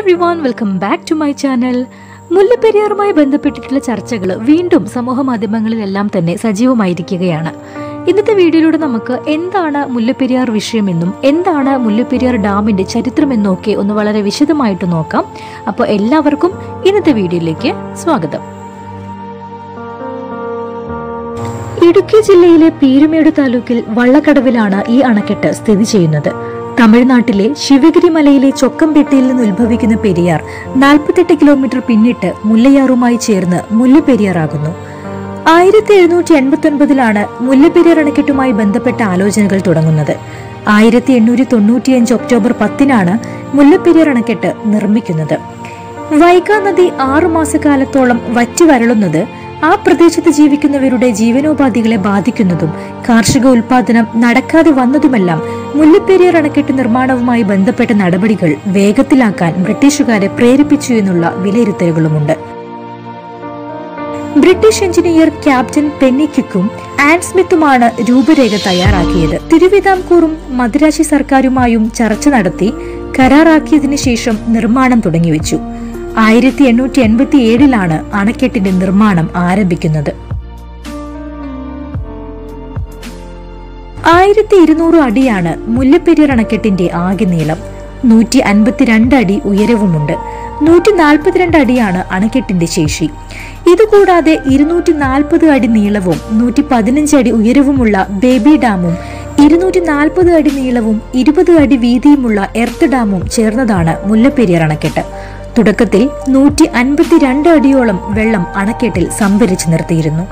every everyone welcome back to my channel മുല്ലപ്പെരിയാറുമായി ബന്ധപ്പെട്ടിട്ടുള്ള ചർച്ചകൾ വീണ്ടും സമൂഹ മാധ്യമങ്ങളിലെല്ലാം തന്നെ സജീവമായിരിക്കുകയാണ് ഇന്നത്തെ വീഡിയോയിലൂടെ നമുക്ക് എന്താണ് മുല്ലപ്പെരിയാർ വിഷയമെന്നും എന്താണ് മുല്ലപ്പെരിയാർ ഡാമിന്റെ ചരിത്രമെന്നും ഒക്കെ ഒന്ന് വളരെ വിശദമായിട്ട് നോക്കാം അപ്പോൾ എല്ലാവർക്കും ഇന്നത്തെ വീഡിയോയിലേക്ക് സ്വാഗതം ഇടുക്കി ജില്ലയിലെ പീരുമേട് താലൂക്കിൽ വള്ളക്കടവിലാണ് ഈ അണക്കെട്ട് സ്ഥിതി ചെയ്യുന്നത് തമിഴ്നാട്ടിലെ ശിവഗിരി മലയിലെ ചൊക്കംപെട്ടിയിൽ നിന്ന് ഉത്ഭവിക്കുന്ന പെരിയാർ നാൽപ്പത്തെട്ട് കിലോമീറ്റർ പിന്നിട്ട് മുല്ലയാറുമായി ചേർന്ന് മുല്ലപ്പെരിയാറാകുന്നു ആയിരത്തി എഴുന്നൂറ്റി എൺപത്തി ഒൻപതിലാണ് മുല്ലപ്പെരിയാർ അണക്കെട്ടുമായി ബന്ധപ്പെട്ട ആലോചനകൾ തുടങ്ങുന്നത് ആയിരത്തി എണ്ണൂറ്റി തൊണ്ണൂറ്റിയഞ്ച് ഒക്ടോബർ പത്തിനാണ് മുല്ലപ്പെരിയാർ അണക്കെട്ട് നിർമ്മിക്കുന്നത് വൈഗാ നദി ആറു മാസക്കാലത്തോളം വറ്റി വരളുന്നത് ആ പ്രദേശത്ത് ജീവിക്കുന്നവരുടെ ജീവനോപാധികളെ ബാധിക്കുന്നതും കാർഷിക ഉൽപാദനം നടക്കാതെ വന്നതുമെല്ലാം മുല്ലപ്പെരിയാർ അണക്കെട്ട് നിർമ്മാണവുമായി ബന്ധപ്പെട്ട നടപടികൾ വേഗത്തിലാക്കാൻ ബ്രിട്ടീഷുകാരെ പ്രേരിപ്പിച്ചു എന്നുള്ള വിലയിരുത്തലുകളുമുണ്ട് ബ്രിട്ടീഷ് എഞ്ചിനീയർ ക്യാപ്റ്റൻ പെന്നിക്കും ആൻ സ്മിത്തുമാണ് രൂപരേഖ തയ്യാറാക്കിയത് തിരുവിതാംകൂറും മദ്രാശി സർക്കാരുമായും ചർച്ച നടത്തി കരാറാക്കിയതിനു ശേഷം നിർമ്മാണം തുടങ്ങിവെച്ചു ആയിരത്തി എണ്ണൂറ്റി എൺപത്തി ഏഴിലാണ് അണക്കെട്ടിന്റെ നിർമ്മാണം ആരംഭിക്കുന്നത് ആയിരത്തി ഇരുന്നൂറ് അടിയാണ് മുല്ലപ്പെരിയാർ അണക്കെട്ടിന്റെ ആകെ നീളം നൂറ്റി അൻപത്തിരണ്ട് അടി ഉയരവുമുണ്ട് നൂറ്റി നാൽപ്പത്തിരണ്ട് അടിയാണ് അണക്കെട്ടിന്റെ ശേഷി ഇതുകൂടാതെ ഇരുന്നൂറ്റി നാൽപ്പത് അടി നീളവും നൂറ്റി പതിനഞ്ച് അടി ഉയരവുമുള്ള ബേബി ഡാമും ഇരുന്നൂറ്റി നാൽപ്പത് അടി നീളവും ഇരുപത് അടി വീതിയുമുള്ള എർത്ത് ഡാമും ചേർന്നതാണ് മുല്ലപ്പെരിയാർ അണക്കെട്ട് തുടക്കത്തിൽ നൂറ്റി അൻപത്തിരണ്ട് അടിയോളം വെള്ളം അണക്കെട്ടിൽ സംഭരിച്ചു നിർത്തിയിരുന്നു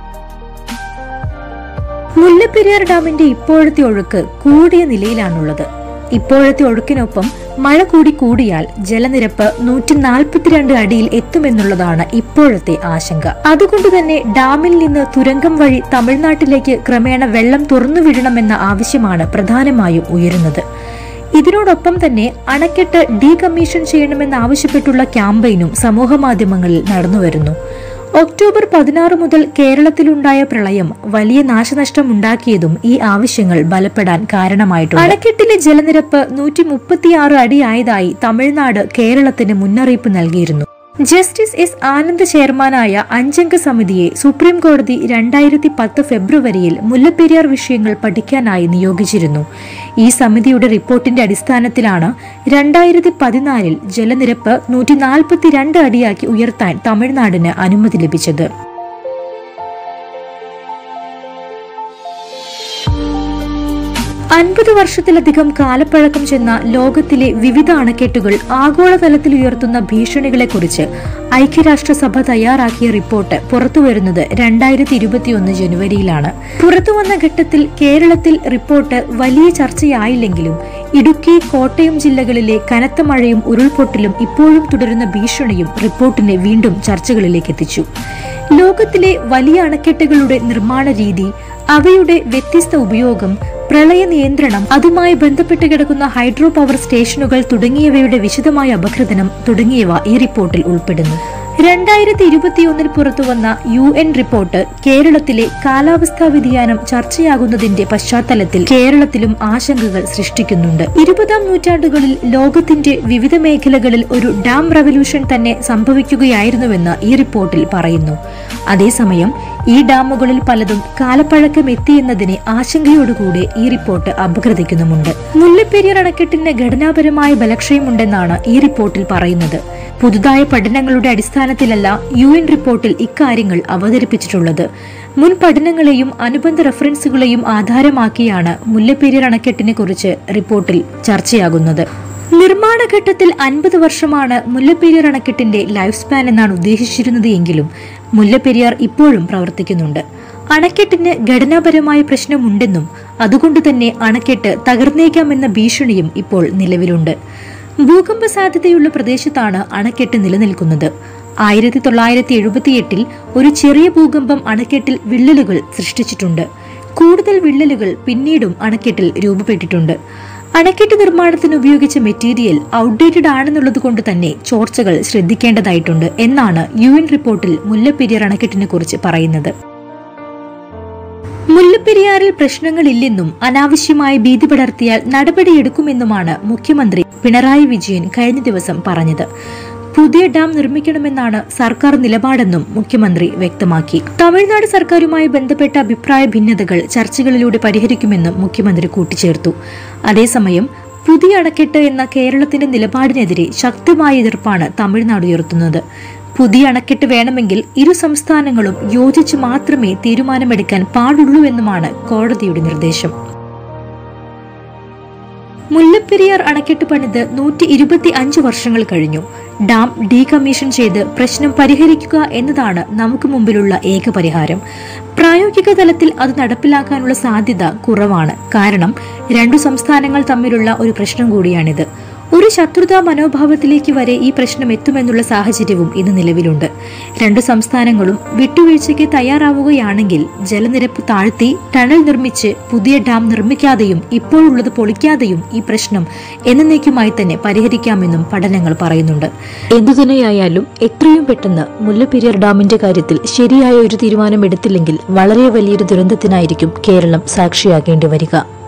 മുല്ലപ്പെരിയാർ ഡാമിന്റെ ഇപ്പോഴത്തെ ഒഴുക്ക് കൂടിയ നിലയിലാണുള്ളത് ഇപ്പോഴത്തെ ഒഴുക്കിനൊപ്പം മഴ കൂടി കൂടിയാൽ ജലനിരപ്പ് നൂറ്റി നാൽപ്പത്തിരണ്ട് അടിയിൽ എത്തുമെന്നുള്ളതാണ് ഇപ്പോഴത്തെ ആശങ്ക അതുകൊണ്ട് തന്നെ ഡാമിൽ നിന്ന് തുരങ്കം വഴി തമിഴ്നാട്ടിലേക്ക് ക്രമേണ വെള്ളം തുറന്നു വിടണമെന്ന ആവശ്യമാണ് പ്രധാനമായും ഉയരുന്നത് ഇതിനോടൊപ്പം തന്നെ അണക്കെട്ട് ഡീകമ്മീഷൻ ചെയ്യണമെന്നാവശ്യപ്പെട്ടുള്ള ക്യാമ്പയിനും സമൂഹമാധ്യമങ്ങളിൽ നടന്നുവരുന്നു ഒക്ടോബർ പതിനാറ് മുതൽ കേരളത്തിലുണ്ടായ പ്രളയം വലിയ നാശനഷ്ടം ഉണ്ടാക്കിയതും ഈ ആവശ്യങ്ങൾ ബലപ്പെടാൻ കാരണമായിട്ടുണ്ട് അണക്കെട്ടിലെ ജലനിരപ്പ് നൂറ്റി മുപ്പത്തിയാറ് അടിയായതായി തമിഴ്നാട് കേരളത്തിന് മുന്നറിയിപ്പ് നൽകിയിരുന്നു ജസ്റ്റിസ് എസ് ആനന്ദ് ചെയർമാനായ അഞ്ചംഗ സമിതിയെ സുപ്രീം കോടതി രണ്ടായിരത്തി പത്ത് ഫെബ്രുവരിയിൽ മുല്ലപ്പെരിയാർ വിഷയങ്ങൾ പഠിക്കാനായി നിയോഗിച്ചിരുന്നു ഈ സമിതിയുടെ റിപ്പോർട്ടിന്റെ അടിസ്ഥാനത്തിലാണ് രണ്ടായിരത്തി പതിനാലിൽ ജലനിരപ്പ് നൂറ്റി നാൽപ്പത്തിരണ്ട് അടിയാക്കി ഉയർത്താൻ തമിഴ്നാടിന് അനുമതി ലഭിച്ചത് അൻപത് വർഷത്തിലധികം കാലപ്പഴക്കം ചെന്ന ലോകത്തിലെ വിവിധ അണക്കെട്ടുകൾ ആഗോളതലത്തിൽ ഉയർത്തുന്ന ഭീഷണികളെക്കുറിച്ച് ഐക്യരാഷ്ട്രസഭ തയ്യാറാക്കിയ റിപ്പോർട്ട് പുറത്തുവരുന്നത് രണ്ടായിരത്തി ഇരുപത്തിയൊന്ന് ജനുവരിയിലാണ് പുറത്തുവന്ന ഘട്ടത്തിൽ കേരളത്തിൽ റിപ്പോർട്ട് വലിയ ചർച്ചയായില്ലെങ്കിലും ഇടുക്കി കോട്ടയം ജില്ലകളിലെ കനത്ത മഴയും ഉരുൾപൊട്ടലും ഇപ്പോഴും തുടരുന്ന ഭീഷണിയും റിപ്പോർട്ടിനെ വീണ്ടും ചർച്ചകളിലേക്ക് എത്തിച്ചു ലോകത്തിലെ വലിയ അണക്കെട്ടുകളുടെ നിർമ്മാണ രീതി അവയുടെ വ്യത്യസ്ത ഉപയോഗം പ്രളയ നിയന്ത്രണം അതുമായി ബന്ധപ്പെട്ട് കിടക്കുന്ന ഹൈഡ്രോ പവർ സ്റ്റേഷനുകൾ തുടങ്ങിയവയുടെ വിശദമായ അപഗ്രഥനം തുടങ്ങിയവ ഈ റിപ്പോർട്ടിൽ ഉൾപ്പെടുന്നു രണ്ടായിരത്തി ഇരുപത്തിയൊന്നിൽ പുറത്തുവന്ന യു എൻ റിപ്പോർട്ട് കേരളത്തിലെ കാലാവസ്ഥാ വ്യതിയാനം ചർച്ചയാകുന്നതിന്റെ പശ്ചാത്തലത്തിൽ കേരളത്തിലും ആശങ്കകൾ സൃഷ്ടിക്കുന്നുണ്ട് ഇരുപതാം നൂറ്റാണ്ടുകളിൽ ലോകത്തിന്റെ വിവിധ മേഖലകളിൽ ഒരു ഡാം റവല്യൂഷൻ തന്നെ സംഭവിക്കുകയായിരുന്നുവെന്ന് ഈ റിപ്പോർട്ടിൽ പറയുന്നു അതേസമയം ഈ ഡാമുകളിൽ പലതും കാലപ്പഴക്കം എത്തിയെന്നതിനെ ആശങ്കയോടുകൂടി ഈ റിപ്പോർട്ട് അപഗ്രഥിക്കുന്നുമുണ്ട് മുല്ലപ്പെരിയാർ അണക്കെട്ടിന് ഘടനാപരമായ ബലക്ഷയമുണ്ടെന്നാണ് ഈ റിപ്പോർട്ടിൽ പറയുന്നത് പുതുതായ പഠനങ്ങളുടെ അടിസ്ഥാനത്തിലല്ല യു എൻ റിപ്പോർട്ടിൽ ഇക്കാര്യങ്ങൾ അവതരിപ്പിച്ചിട്ടുള്ളത് മുൻ പഠനങ്ങളെയും അനുബന്ധ റെഫറൻസുകളെയും ആധാരമാക്കിയാണ് മുല്ലപ്പെരിയാർ അണക്കെട്ടിനെ കുറിച്ച് റിപ്പോർട്ടിൽ ചർച്ചയാകുന്നത് നിർമ്മാണ ഘട്ടത്തിൽ അൻപത് വർഷമാണ് മുല്ലപ്പെരിയാർ അണക്കെട്ടിന്റെ ലൈഫ് സ്പാൻ എന്നാണ് ഉദ്ദേശിച്ചിരുന്നത് എങ്കിലും മുല്ലപ്പെരിയാർ ഇപ്പോഴും പ്രവർത്തിക്കുന്നുണ്ട് അണക്കെട്ടിന് ഘടനാപരമായ പ്രശ്നമുണ്ടെന്നും അതുകൊണ്ട് തന്നെ അണക്കെട്ട് തകർന്നേക്കാമെന്ന ഭീഷണിയും ഇപ്പോൾ നിലവിലുണ്ട് ഭൂകമ്പ സാധ്യതയുള്ള പ്രദേശത്താണ് അണക്കെട്ട് നിലനിൽക്കുന്നത് ആയിരത്തി തൊള്ളായിരത്തി എഴുപത്തിയെട്ടിൽ ഒരു ചെറിയ ഭൂകമ്പം അണക്കെട്ടിൽ വിള്ളലുകൾ സൃഷ്ടിച്ചിട്ടുണ്ട് കൂടുതൽ വിള്ളലുകൾ പിന്നീടും അണക്കെട്ടിൽ രൂപപ്പെട്ടിട്ടുണ്ട് അണക്കെട്ട് നിർമ്മാണത്തിന് ഉപയോഗിച്ച മെറ്റീരിയൽ ഔട്ട്ഡേറ്റഡ് ആണെന്നുള്ളത് കൊണ്ട് തന്നെ ചോർച്ചകൾ ശ്രദ്ധിക്കേണ്ടതായിട്ടുണ്ട് എന്നാണ് യു എൻ റിപ്പോർട്ടിൽ മുല്ലപ്പെരിയാർ അണക്കെട്ടിനെ കുറിച്ച് പറയുന്നത് മുല്ലപ്പെരിയാറിൽ പ്രശ്നങ്ങളില്ലെന്നും അനാവശ്യമായി ഭീതി പടർത്തിയാൽ നടപടിയെടുക്കുമെന്നുമാണ് മുഖ്യമന്ത്രി പിണറായി വിജയൻ കഴിഞ്ഞ ദിവസം പറഞ്ഞത് പുതിയ ഡാം നിർമ്മിക്കണമെന്നാണ് സർക്കാർ നിലപാടെന്നും മുഖ്യമന്ത്രി വ്യക്തമാക്കി തമിഴ്നാട് സർക്കാരുമായി ബന്ധപ്പെട്ട അഭിപ്രായ ഭിന്നതകൾ ചർച്ചകളിലൂടെ പരിഹരിക്കുമെന്നും മുഖ്യമന്ത്രി കൂട്ടിച്ചേർത്തു അതേസമയം പുതിയ അണക്കെട്ട് എന്ന കേരളത്തിന്റെ നിലപാടിനെതിരെ ശക്തമായ എതിർപ്പാണ് തമിഴ്നാട് ഉയർത്തുന്നത് പുതിയ അണക്കെട്ട് വേണമെങ്കിൽ ഇരു സംസ്ഥാനങ്ങളും യോജിച്ച് മാത്രമേ തീരുമാനമെടുക്കാൻ പാടുള്ളൂ എന്നുമാണ് കോടതിയുടെ നിർദ്ദേശം മുല്ലപ്പെരിയാർ അണക്കെട്ട് പണിത് നൂറ്റി ഇരുപത്തി അഞ്ച് വർഷങ്ങൾ കഴിഞ്ഞു ഡാം ഡീകമ്മീഷൻ ചെയ്ത് പ്രശ്നം പരിഹരിക്കുക എന്നതാണ് നമുക്ക് മുമ്പിലുള്ള ഏക പരിഹാരം പ്രായോഗിക തലത്തിൽ അത് നടപ്പിലാക്കാനുള്ള സാധ്യത കുറവാണ് കാരണം രണ്ടു സംസ്ഥാനങ്ങൾ തമ്മിലുള്ള ഒരു പ്രശ്നം കൂടിയാണിത് ഒരു ശത്രുതാ മനോഭാവത്തിലേക്ക് വരെ ഈ പ്രശ്നം എത്തുമെന്നുള്ള സാഹചര്യവും ഇന്ന് നിലവിലുണ്ട് രണ്ടു സംസ്ഥാനങ്ങളും വിട്ടുവീഴ്ചയ്ക്ക് തയ്യാറാവുകയാണെങ്കിൽ ജലനിരപ്പ് താഴ്ത്തി ടണൽ നിർമ്മിച്ച് പുതിയ ഡാം നിർമ്മിക്കാതെയും ഇപ്പോഴുള്ളത് പൊളിക്കാതെയും ഈ പ്രശ്നം എന്നേക്കുമായി തന്നെ പരിഹരിക്കാമെന്നും പഠനങ്ങൾ പറയുന്നുണ്ട് എന്തുതന്നെയായാലും എത്രയും പെട്ടെന്ന് മുല്ലപ്പെരിയാർ ഡാമിന്റെ കാര്യത്തിൽ ശരിയായ ഒരു തീരുമാനം എടുത്തില്ലെങ്കിൽ വളരെ വലിയൊരു ദുരന്തത്തിനായിരിക്കും കേരളം സാക്ഷിയാകേണ്ടി വരിക